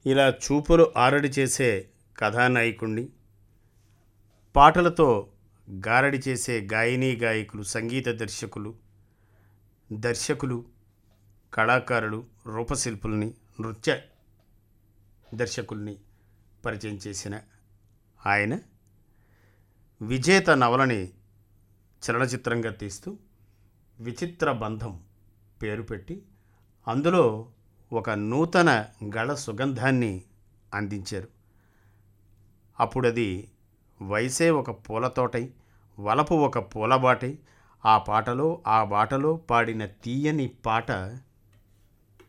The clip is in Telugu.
ఇలా చూపులు ఆరడి చేసే కథానాయకుణ్ణి పాటలతో గారడి చేసే గాయనీ గాయకులు సంగీత దర్శకులు దర్శకులు కళాకారులు రూపశిల్పుల్ని నృత్య దర్శకుల్ని పరిచయం చేసిన ఆయన విజేత నవలని చలనచిత్రంగా తీస్తూ విచిత్ర బంధం పేరు పెట్టి అందులో ఒక నూతన గళ సుగంధాన్ని అందించారు అప్పుడు అది వయసే ఒక పూలతోటై వలపు ఒక పూలబాటై ఆ పాటలో ఆ బాటలో పాడిన తీయని పాట